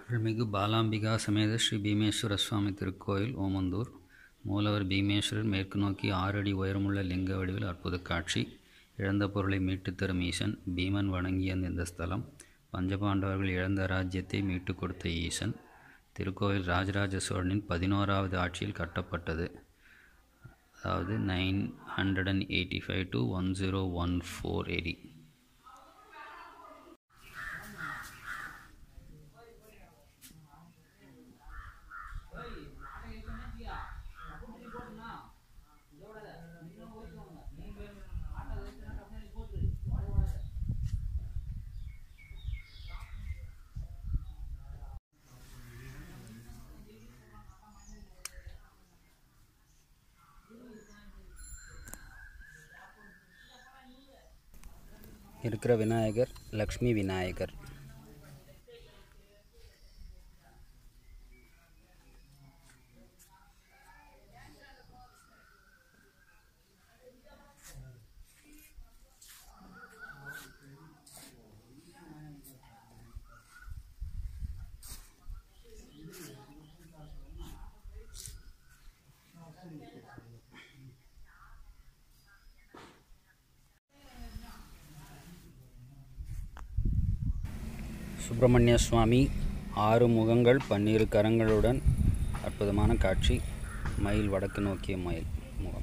அருள்மிகு பாலாம்பிகா சமேத ஸ்ரீ பீமேஸ்வர சுவாமி திருக்கோயில் ஓமந்தூர் மூலவர் பீமேஸ்வரர் மேற்கு நோக்கி ஆறு அடி உயரமுள்ள லிங்க வடிவில் அற்புத காட்சி இழந்த பொருளை மீட்டுத் தரும் ஈசன் பீமன் வணங்கிய இந்த ஸ்தலம் பஞ்சபாண்டவர்கள் இழந்த ராஜ்யத்தை மீட்டுக் கொடுத்த ஈசன் திருக்கோயில் ராஜராஜ சோழனின் பதினோராவது ஆட்சியில் கட்டப்பட்டது அதாவது nine hundred and eighty five to one zero one four AD இருக்கிற விநாயகர் லக்ஷ்மி விநாயகர் சுப்பிரமணிய சுவாமி ஆறு முகங்கள் பன்னிரு கரங்களுடன் அற்புதமான காட்சி மயில் வடக்கு நோக்கிய மயில் முகம்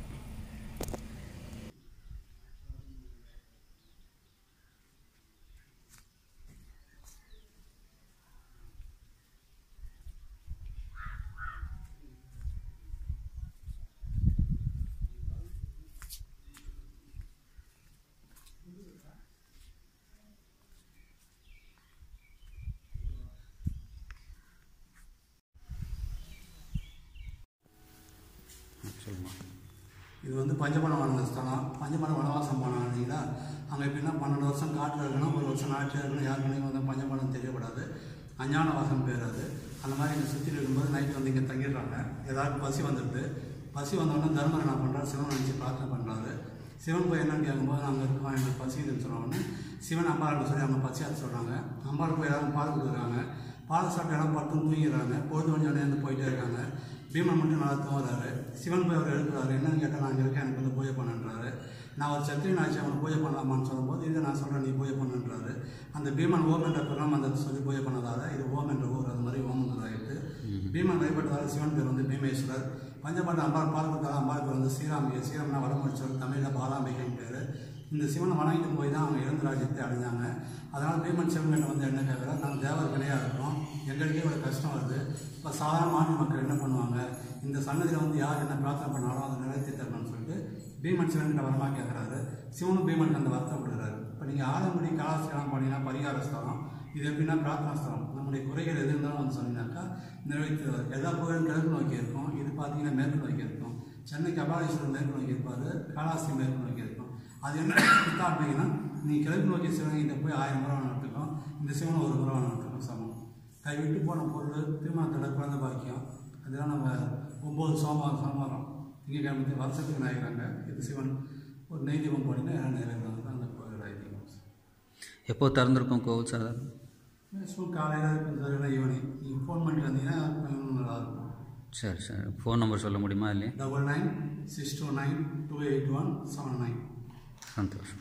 சொல்லுமா இது வந்து பஞ்சபன வனஸ்தலம் பஞ்சபன வனவாசம் போனாங்க இல்லைங்களா அங்கே எப்படின்னா பன்னெண்டு வருஷம் காட்டில் இருக்கணும் ஒரு வருஷம் நாட்டில் இருக்கணும் யாருக்குமே வந்து பஞ்சபனம் தெரியக்கூடாது அஞ்ஞான வாசம் பேர் அது அந்த மாதிரி இங்கே சுற்றி இருக்கும்போது நைட் வந்து இங்கே தங்கிடுறாங்க ஏதாவது பசி வந்துடுது பசி வந்தோடனே தர்மர் என்ன பண்ணுறாரு சிவன் நினச்சி பிரார்த்தனை பண்ணுறாரு சிவன் போய் என்னன்னு கேட்கும்போது நாங்கள் இருக்கோம் எங்களுக்கு பசி இதுன்னு சொன்னோடனே சிவன் அம்பாளுக்கு சொல்லி அவங்க பசியாத்து சொல்கிறாங்க அம்பாளுக்கு போய் எல்லாரும் பால் கொடுக்குறாங்க பால் சாப்பிட்டு எல்லாம் படுத்து தூங்கிடுறாங்க பொழுது கொஞ்சம் நேரம் போயிட்டே இருக்காங்க பீமன் மட்டும் நல்லா தூங்குறாரு சிவன் போய் அவர் எழுப்புறாரு என்னன்னு கேட்டால் நான் இங்கே இருக்கேன் எனக்கு வந்து பூஜை பண்ணுன்றாரு நான் ஒரு சத்திரியன் ஆச்சு அவனை பூஜை பண்ணலாமான்னு சொல்லும்போது இதை நான் சொல்கிறேன் நீ பூஜை பண்ணுன்றாரு அந்த பீமன் ஓம் என்ற பெருமாள் அந்த சொல்லி பூஜை பண்ணதால இது ஓம் என்ற ஊர் அது மாதிரி ஓம் ஆகிட்டு பீமன் வழிபட்டதால சிவன் பேர் வந்து பீமேஸ்வரர் பஞ்சபாண்ட அம்பாள் பால் கொடுத்தாலும் அம்பாள் பேர் வந்து ஸ்ரீராமிகை ஸ்ரீராம்னா வடமொழிச்சவர் தமிழில் பாலாம்பிகைன்னு பேர் இந்த சிவனை வணங்கிட்டு போய் தான் அவங்க இழந்த ராஜ்யத்தை அடைஞ்சாங்க அதனால் பீமன் சிவன்கிட்ட வந்து என்ன கேட்குறோம் நாங்கள் தேவர் கிடையாக இருக்கிறோம் எங்களுக்கே ஒரு கஷ்டம் வருது இப்போ சாதாரண மாநில மக்கள் என்ன பண்ணுவாங்க இந்த சன்னதியில் வந்து யார் என்ன பிரார்த்தனை பண்ணாலும் அதை நிறைவேற்றி தரணும்னு சொல்லிட்டு பீமன் சிவன்கிட்ட வரமா கேட்குறாரு சிவனும் பீமனுக்கு அந்த வருத்தம் கொடுக்குறாரு இப்போ நீங்கள் ஆலங்குடி கலாச்சாரம் போனீங்கன்னா பரிகார ஸ்தலம் இது எப்படின்னா பிரார்த்தனா ஸ்தலம் நம்முடைய குறைகள் எது இருந்தாலும் வந்து சொன்னீங்கன்னாக்கா நிறைவேற்றுவார் எல்லா கோயிலும் கிழக்கு நோக்கி இருக்கும் இது பார்த்தீங்கன்னா மேற்கு நோக்கி இருக்கும் சென்னை கபாலீஸ்வரர் மேற்கு நோக்கி இருப்பார் காலாஸ்தி மேற்கு நோக்கி இருக்கும் அது என்ன அப்படின்னா நீ கிழக்கு நோக்கி சிவகிட்ட போய் ஆயிரம் முறை நடத்துக்கும் இந்த சிவனை ஒரு முறை நடத்துக்கும் சமம் கைவிட்டு போன பொருள் திருமணத்தோட குழந்தை பாக்கியம் அதெல்லாம் நம்ம ஒம்பது சோமவாரம் சோமவாரம் திங்கக்கிழமை வருஷத்துக்கு நாய்க்கிறாங்க இது சிவன் ஒரு நெய் தீபம் போனீங்கன்னா எல்லாம் நிறைவேறாங்க அந்த கோயில் ஐதீகம் எப்போ திறந்திருக்கும் கோவில் சார் மேக்ஸிமம் காலையில் கொஞ்சம் ஈவினிங் நீங்கள் ஃபோன் பண்ணிட்டு வந்தீங்கன்னா கொஞ்சம் நல்லாயிருக்கும் சரி சரி ஃபோன் நம்பர் சொல்ல முடியுமா இல்லையா double nine six two nine two eight one seven nine சந்தோஷம்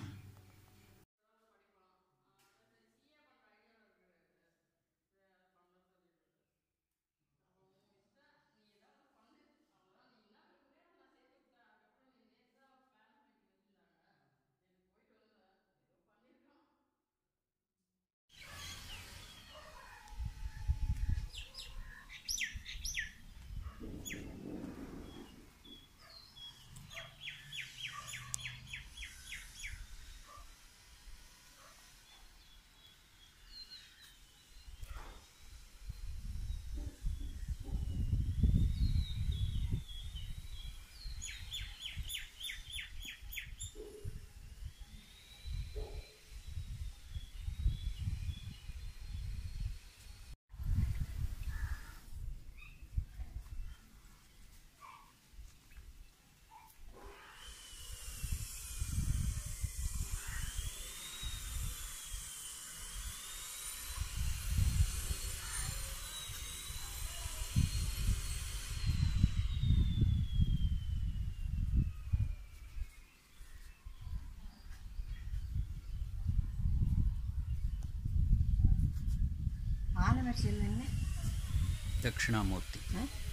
காமாட்சி என்ன தட்சிணாமூர்த்தி ஆ